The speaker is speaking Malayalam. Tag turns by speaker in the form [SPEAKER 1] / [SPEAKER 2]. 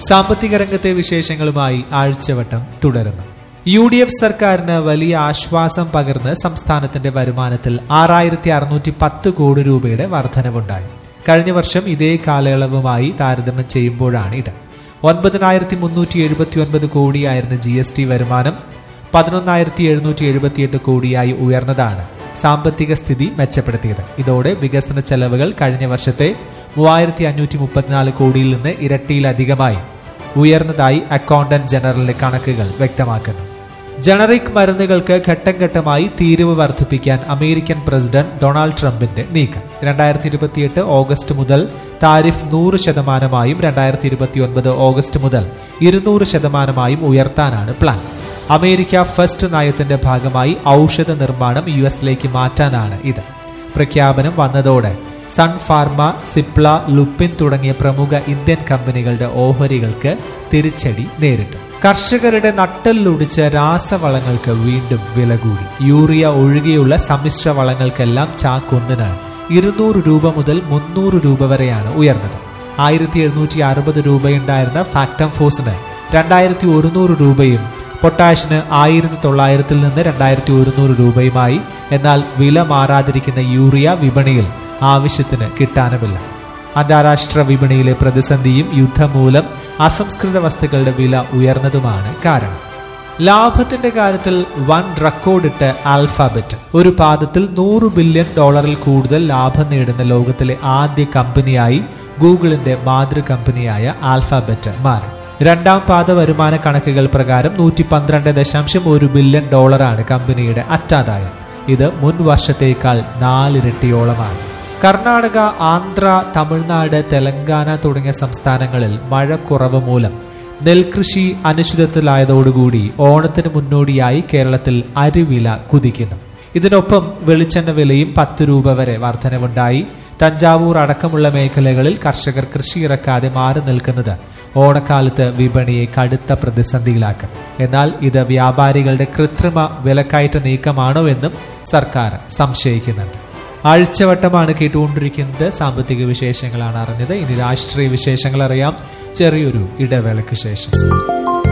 [SPEAKER 1] സാമ്പത്തിക രംഗത്തെ വിശേഷങ്ങളുമായി ആഴ്ചവട്ടം തുടരുന്നു യു ഡി എഫ് സർക്കാരിന് വലിയ ആശ്വാസം പകർന്ന് സംസ്ഥാനത്തിന്റെ വരുമാനത്തിൽ ആറായിരത്തി അറുന്നൂറ്റി പത്ത് കോടി രൂപയുടെ വർധനവുണ്ടായി കഴിഞ്ഞ വർഷം ഇതേ കാലയളവുമായി താരതമ്യം ചെയ്യുമ്പോഴാണ് ഇത് ഒൻപതിനായിരത്തി മുന്നൂറ്റി എഴുപത്തി ഒൻപത് കോടിയായിരുന്ന ജി എസ് ടി വരുമാനം പതിനൊന്നായിരത്തി എഴുന്നൂറ്റി എഴുപത്തിയെട്ട് കോടിയായി ഉയർന്നതാണ് സാമ്പത്തിക സ്ഥിതി മെച്ചപ്പെടുത്തിയത് ഇതോടെ വികസന ചെലവുകൾ കഴിഞ്ഞ വർഷത്തെ മൂവായിരത്തി അഞ്ഞൂറ്റി മുപ്പത്തിനാല് കോടിയിൽ നിന്ന് ഇരട്ടിയിലധികമായി ഉയർന്നതായി അക്കൗണ്ടന്റ് ജനറലിന്റെ കണക്കുകൾ വ്യക്തമാക്കുന്നു ജനറിക് മരുന്നുകൾക്ക് ഘട്ടം ഘട്ടമായി തീരുവ വർദ്ധിപ്പിക്കാൻ അമേരിക്കൻ പ്രസിഡന്റ് ഡൊണാൾഡ് ട്രംപിന്റെ നീക്കം രണ്ടായിരത്തി ഇരുപത്തിയെട്ട് ഓഗസ്റ്റ് മുതൽ താരിഫ് നൂറ് ശതമാനമായും രണ്ടായിരത്തി ഇരുപത്തിയൊൻപത് ഓഗസ്റ്റ് മുതൽ ഇരുന്നൂറ് ശതമാനമായും ഉയർത്താനാണ് പ്ലാൻ അമേരിക്ക ഫസ്റ്റ് നയത്തിന്റെ ഭാഗമായി ഔഷധ നിർമ്മാണം യു എസിലേക്ക് മാറ്റാനാണ് ഇത് പ്രഖ്യാപനം വന്നതോടെ സൺ ഫാർമ സിപ്ല ലുപ്പിൻ തുടങ്ങിയ പ്രമുഖ ഇന്ത്യൻ കമ്പനികളുടെ ഓഹരികൾക്ക് തിരിച്ചടി നേരിട്ടു കർഷകരുടെ നട്ടലിലൊടിച്ച രാസവളങ്ങൾക്ക് വീണ്ടും വില കൂടി യൂറിയ ഒഴികെയുള്ള സമ്മിശ്ര വളങ്ങൾക്കെല്ലാം ചാക്കൊന്നിന് ഇരുന്നൂറ് രൂപ മുതൽ മുന്നൂറ് രൂപ വരെയാണ് ഉയർന്നത് ആയിരത്തി എഴുന്നൂറ്റി അറുപത് രൂപയുണ്ടായിരുന്ന ഫാക്ടം ഫോസിന് രണ്ടായിരത്തി ഒരുന്നൂറ് രൂപയും പൊട്ടാഷിന് ആയിരത്തി തൊള്ളായിരത്തിൽ നിന്ന് രണ്ടായിരത്തി ഒരുന്നൂറ് രൂപയുമായി എന്നാൽ വില മാറാതിരിക്കുന്ന യൂറിയ വിപണിയിൽ ആവശ്യത്തിന് കിട്ടാനുമില്ല അന്താരാഷ്ട്ര വിപണിയിലെ പ്രതിസന്ധിയും യുദ്ധം മൂലം അസംസ്കൃത വസ്തുക്കളുടെ വില ഉയർന്നതുമാണ് കാരണം ലാഭത്തിന്റെ കാര്യത്തിൽ വൻ റെക്കോർഡിട്ട് ആൽഫാബറ്റ് ഒരു പാദത്തിൽ നൂറ് ബില്യൺ ഡോളറിൽ കൂടുതൽ ലാഭം നേടുന്ന ലോകത്തിലെ ആദ്യ കമ്പനിയായി ഗൂഗിളിന്റെ മാതൃ കമ്പനിയായ ആൽഫാബറ്റ് മാറി രണ്ടാം പാദ വരുമാന കണക്കുകൾ പ്രകാരം നൂറ്റി പന്ത്രണ്ട് ദശാംശം ഒരു ബില്യൺ ഡോളറാണ് കമ്പനിയുടെ അറ്റാദായം ഇത് മുൻ വർഷത്തേക്കാൾ നാലിരട്ടിയോളമാണ് കർണാടക ആന്ധ്ര തമിഴ്നാട് തെലങ്കാന തുടങ്ങിയ സംസ്ഥാനങ്ങളിൽ മഴക്കുറവ് മൂലം നെൽകൃഷി അനിശ്ചിതത്വത്തിലായതോടുകൂടി ഓണത്തിന് മുന്നോടിയായി കേരളത്തിൽ അരിവില കുതിക്കുന്നു ഇതിനൊപ്പം വെളിച്ചെണ്ണ വിലയും പത്ത് രൂപ വരെ വർധനവുണ്ടായി തഞ്ചാവൂർ അടക്കമുള്ള മേഖലകളിൽ കർഷകർ കൃഷി ഇറക്കാതെ മാറി നിൽക്കുന്നത് ഓണക്കാലത്ത് വിപണിയെ കടുത്ത പ്രതിസന്ധിയിലാക്കും എന്നാൽ ഇത് വ്യാപാരികളുടെ കൃത്രിമ വിലക്കയറ്റ നീക്കമാണോ എന്നും സർക്കാർ സംശയിക്കുന്നുണ്ട് ആഴ്ചവട്ടമാണ് കേട്ടുകൊണ്ടിരിക്കുന്നത് സാമ്പത്തിക വിശേഷങ്ങളാണ് അറിഞ്ഞത് ഇനി രാഷ്ട്രീയ വിശേഷങ്ങൾ അറിയാം ചെറിയൊരു ഇടവേളയ്ക്ക് ശേഷം